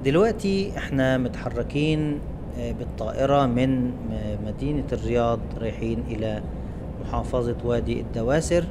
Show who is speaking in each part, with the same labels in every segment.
Speaker 1: دلوقتي احنا متحركين آه، بالطائرة من م- مدينة الرياض رايحين إلى محافظة وادي الدواسر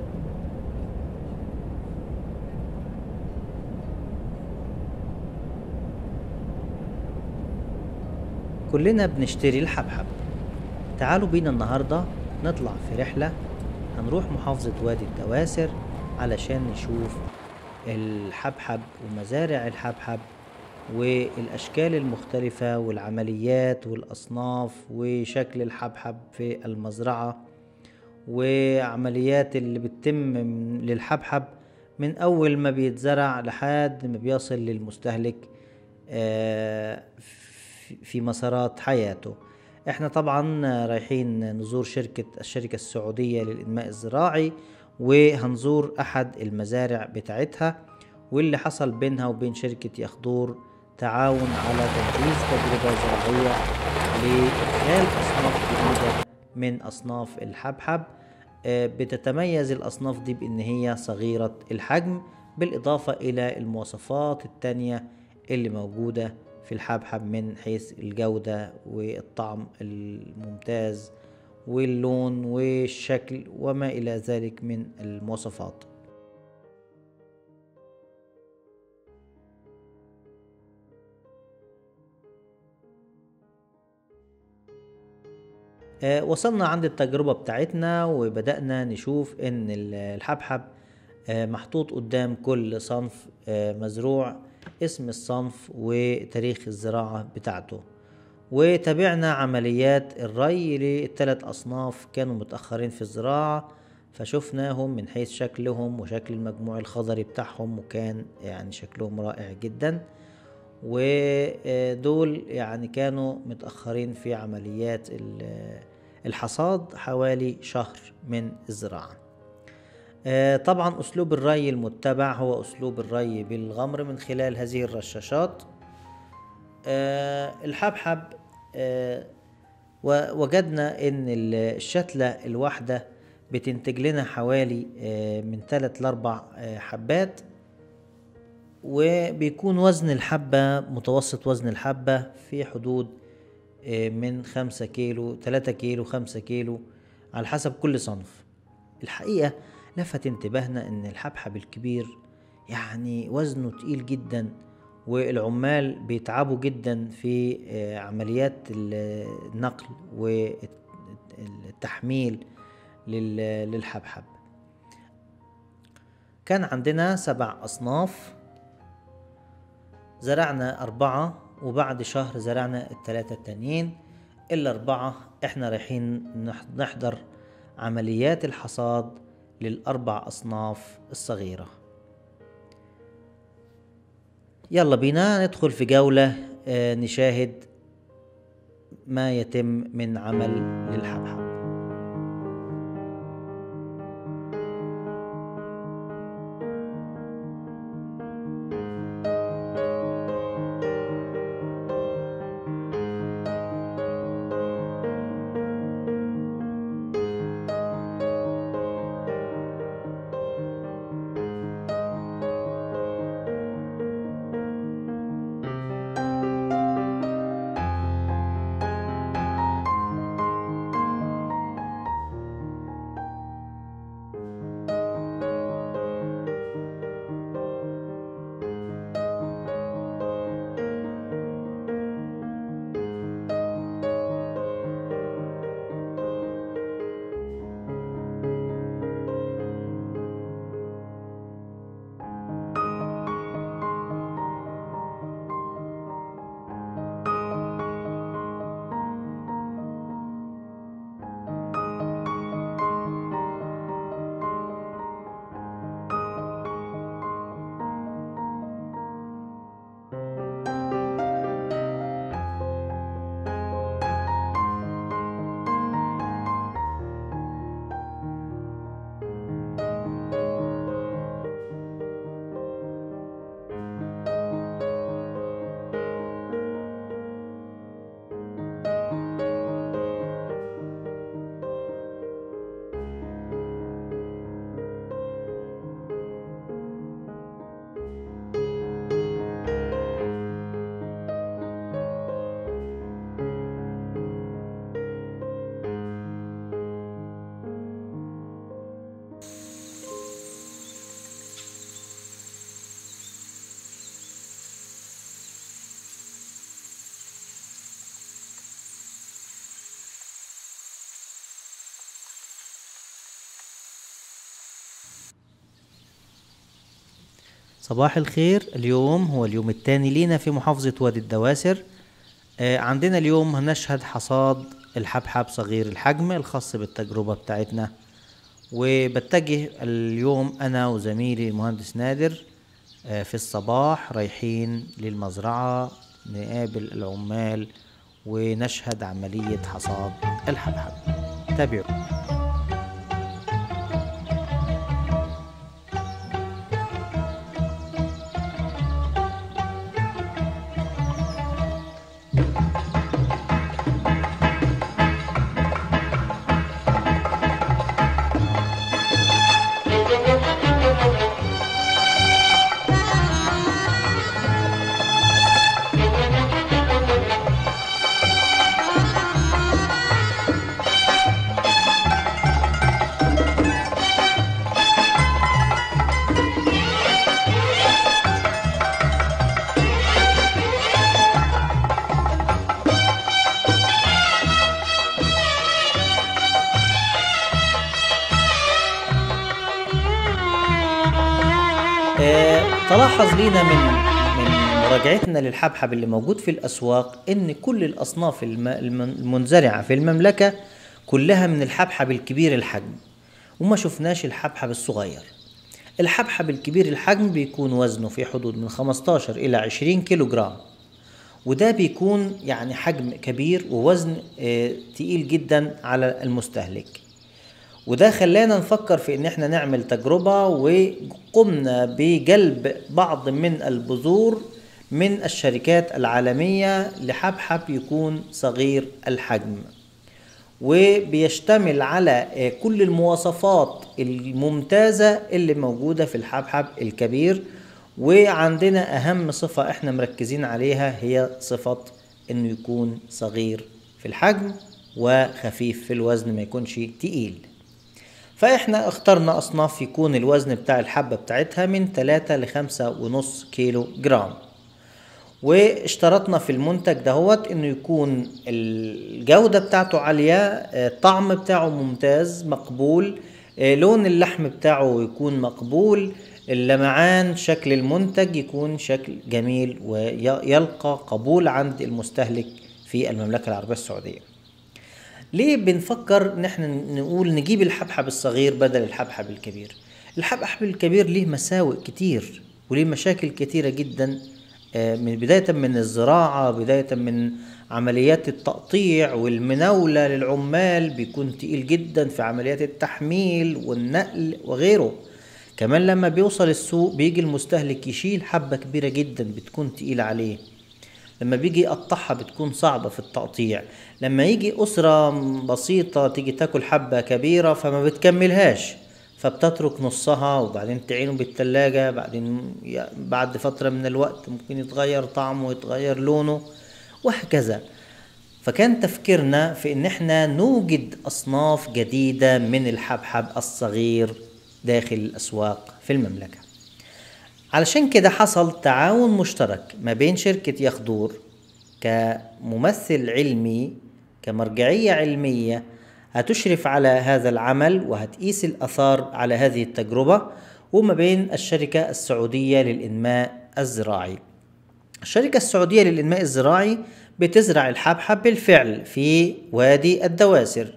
Speaker 1: كلنا بنشتري الحبحب تعالوا بينا النهاردة نطلع في رحلة هنروح محافظة وادي الدواسر علشان نشوف الحبحب ومزارع الحبحب والأشكال المختلفة والعمليات والأصناف وشكل الحبحب في المزرعة وعمليات اللي بتتم من- للحبحب من أول ما بيتزرع لحد ما بيصل للمستهلك آه، في- في مسارات حياته احنا طبعا رايحين نزور شركة الشركة السعودية للإنماء الزراعي وهنزور أحد المزارع بتاعتها واللي حصل بينها وبين شركة يخدور تعاون على تنفيذ تجربة زراعية لإدخال أصناف جديدة من أصناف الحبحب آه، بتتميز الأصناف دي بإن هي صغيرة الحجم بالإضافة إلى المواصفات التانية اللي موجودة في الحبحب من حيث الجودة والطعم الممتاز واللون والشكل وما إلى ذلك من المواصفات آه، وصلنا عند التجربة بتاعتنا وبدأنا نشوف إن ال- الحبحب آه، محطوط قدام كل صنف آه، مزروع اسم الصنف وتاريخ الزراعة بتاعته وتابعنا عمليات الري للثلاث أصناف كانوا متأخرين في الزراعة فشفناهم من حيث شكلهم وشكل المجموع الخضري بتاعهم وكان يعني شكلهم رائع جدا ودول يعني كانوا متأخرين في عمليات ال- الحصاد حوالي شهر من الزراعة آه، طبعا أسلوب الري المتبع هو أسلوب الري بالغمر من خلال هذه الرشاشات آه، الحبحب آه، ووجدنا ان ال- الشتلة الواحدة بتنتج لنا حوالي آه، من 3 ل 4 حبات وبيكون وزن الحبة متوسط وزن الحبة في حدود آه، من خمسة كيلو تلاتة كيلو خمسة كيلو على حسب كل صنف الحقيقة لفت انتباهنا ان الحبحب الكبير يعني وزنه تقيل جدا والعمال بيتعبوا جدا في آه، عمليات ال- النقل والتحميل لل- للحبحب كان عندنا سبع أصناف زرعنا أربعة وبعد شهر زرعنا التلاتة التانيين الأربعة إحنا رايحين نح- نحضر عمليات الحصاد للأربع أصناف الصغيرة يلا بينا ندخل في جولة آه، نشاهد ما يتم من عمل للحبحب صباح الخير اليوم هو اليوم الثاني لينا في محافظة وادي الدواسر آه، عندنا اليوم هنشهد حصاد الحبحب صغير الحجم الخاص بالتجربة بتاعتنا وبتجه اليوم أنا وزميلي المهندس نادر آه، في الصباح رايحين للمزرعة نقابل العمال ونشهد عملية حصاد الحبحب تابعوا آه، تلاحظ لينا من من مراجعتنا للحبحب اللي موجود في الأسواق إن كل الأصناف الم- الم- المنزرعة في المملكة كلها من الحبحب الكبير الحجم وما شفناش الحبحب الصغير الحبحب الكبير الحجم بيكون وزنه في حدود من 15 إلى 20 كيلو جرام وده بيكون يعني حجم كبير ووزن آه، تقيل جدا على المستهلك وده خلانا نفكر في ان احنا نعمل تجربة وقمنا بجلب بعض من البذور من الشركات العالمية لحبحب يكون صغير الحجم وبيشتمل على آه، كل المواصفات الممتازة اللي موجودة في الحبحب الكبير وعندنا أهم صفة احنا مركزين عليها هي صفة انه يكون صغير في الحجم وخفيف في الوزن ما يكونش تقيل فاحنا اخترنا اصناف يكون الوزن بتاع الحبة بتاعتها من 3 ل 5 ونص كيلو جرام واشترطنا في المنتج دهوت انه يكون الجودة بتاعته عالية آه، الطعم بتاعه ممتاز مقبول آه، لون اللحم بتاعه يكون مقبول اللمعان شكل المنتج يكون شكل جميل ويلقى قبول عند المستهلك في المملكة العربية السعودية ليه بنفكر ان احنا نقول نجيب الحبحب الصغير بدل الحبحب الكبير الحبحب الكبير ليه مساوئ كتير وليه مشاكل كتيرة جدا آه، من بداية من الزراعة بداية من عمليات التقطيع والمناولة للعمال بيكون تقيل جدا في عمليات التحميل والنقل وغيره كمان لما بيوصل السوق بيجي المستهلك يشيل حبة كبيرة جدا بتكون تقيلة عليه لما بيجي يقطعها بتكون صعبة في التقطيع لما يجي أسرة بسيطة تيجي تاكل حبة كبيرة فما بتكملهاش فبتترك نصها وبعدين تعينه بالتلاجة بعدين ي- بعد فترة من الوقت ممكن يتغير طعمه ويتغير لونه وهكذا فكان تفكيرنا في ان احنا نوجد اصناف جديدة من الحبحب الصغير داخل الاسواق في المملكة علشان كده حصل تعاون مشترك ما بين شركة يخدور كممثل علمي كمرجعية علمية هتشرف على هذا العمل وهتقيس الأثار على هذه التجربة وما بين الشركة السعودية للإنماء الزراعي الشركة السعودية للإنماء الزراعي بتزرع الحبحب بالفعل في وادي الدواسر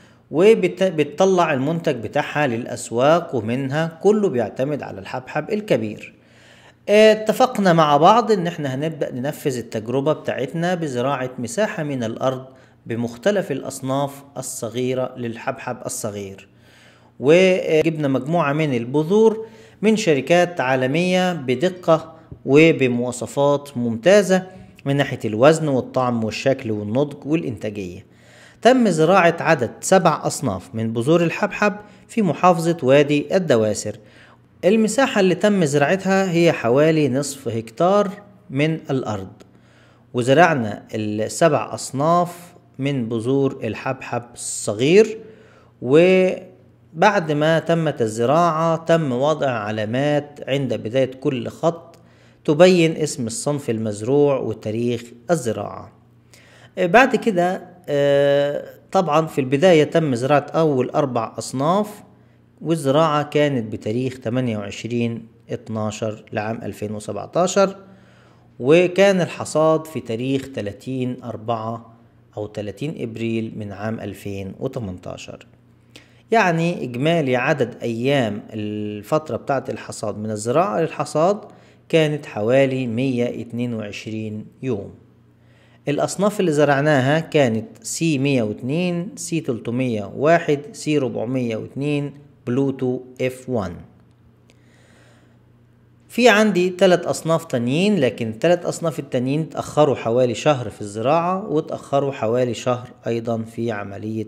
Speaker 1: وبتطلع المنتج بتاعها للأسواق ومنها كله بيعتمد على الحبحب الكبير اتفقنا مع بعض ان احنا هنبدأ ننفذ التجربة بتاعتنا بزراعة مساحة من الأرض بمختلف الأصناف الصغيرة للحبحب الصغير وجبنا مجموعة من البذور من شركات عالمية بدقة وبمواصفات ممتازة من ناحية الوزن والطعم والشكل والنضج والإنتاجية تم زراعة عدد سبع أصناف من بذور الحبحب في محافظة وادي الدواسر المساحة اللي تم زراعتها هي حوالي نصف هكتار من الأرض وزرعنا السبع أصناف من بذور الحبحب الصغير وبعد ما تمت الزراعة تم وضع علامات عند بداية كل خط تبين اسم الصنف المزروع وتاريخ الزراعة بعد كده آه، طبعا في البداية تم زراعة أول أربع أصناف والزراعة كانت بتاريخ 28 12 لعام 2017 وكان الحصاد في تاريخ 30 4 أو 30 إبريل من عام 2018 يعني إجمالي عدد أيام الفترة بتاعة الحصاد من الزراعة للحصاد كانت حوالي 122 يوم الأصناف اللي زرعناها كانت سي 102 سي 301 سي 402 بلوتو اف 1 في عندي ثلاث أصناف تانيين لكن ثلاث أصناف التانيين تأخروا حوالي شهر في الزراعة وتأخروا حوالي شهر أيضا في عملية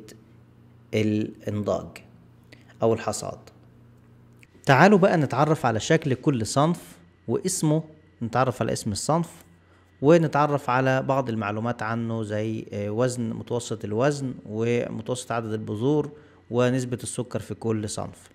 Speaker 1: الإنضاج أو الحصاد تعالوا بقى نتعرف على شكل كل صنف واسمه نتعرف على اسم الصنف ونتعرف على بعض المعلومات عنه زي وزن متوسط الوزن ومتوسط عدد البذور ونسبة السكر في كل صنف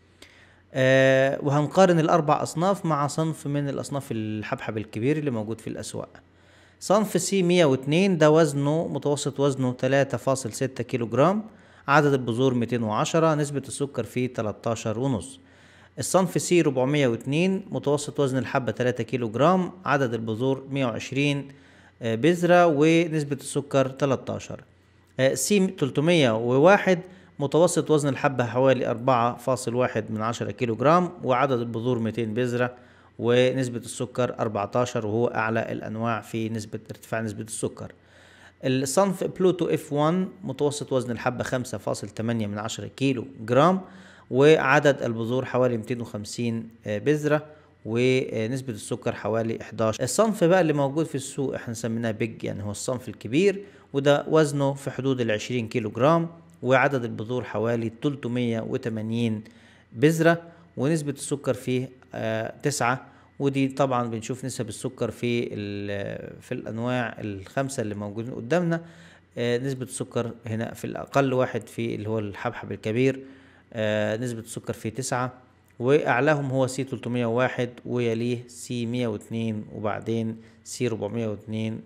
Speaker 1: آه وهنقارن الأربع أصناف مع صنف من الأصناف الحبحب الكبير اللي موجود في الأسواق صنف سي 102 ده وزنه متوسط وزنه 3.6 كيلو جرام عدد البذور 210 نسبة السكر فيه 13 ونص الصنف سي 402 متوسط وزن الحبة 3 كيلو جرام عدد البذور 120 بذرة ونسبة السكر 13 سي 301 متوسط وزن الحبة حوالي 4.1 من 10 كيلو جرام وعدد البذور 200 بذرة ونسبة السكر 14 وهو أعلى الأنواع في نسبة ارتفاع نسبة السكر الصنف بلوتو اف 1 متوسط وزن الحبة 5.8 من 10 كيلو جرام وعدد البذور حوالي 250 بذرة ونسبة السكر حوالي 11 الصنف بقى اللي موجود في السوق احنا سميناه بيج يعني هو الصنف الكبير وده وزنه في حدود ال 20 كيلو جرام وعدد البذور حوالي 380 بذرة ونسبة السكر فيه آه تسعة ودي طبعا بنشوف نسب السكر في في الانواع الخمسة اللي موجودين قدامنا آه نسبة السكر هنا في الاقل واحد في اللي هو الحبحب الكبير آه نسبة السكر فيه تسعة واعلاهم هو سي 301 ويليه سي 102 وبعدين سي 402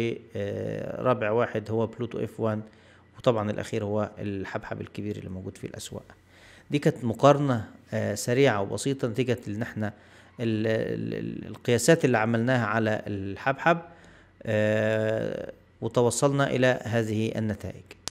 Speaker 1: ورابع واحد هو بلوتو اف 1 وطبعا الاخير هو الحبحب الكبير اللي موجود في الاسواق دي كانت مقارنة آه سريعة وبسيطة نتيجة ان احنا القياسات اللي عملناها على الحبحب آه وتوصلنا الى هذه النتائج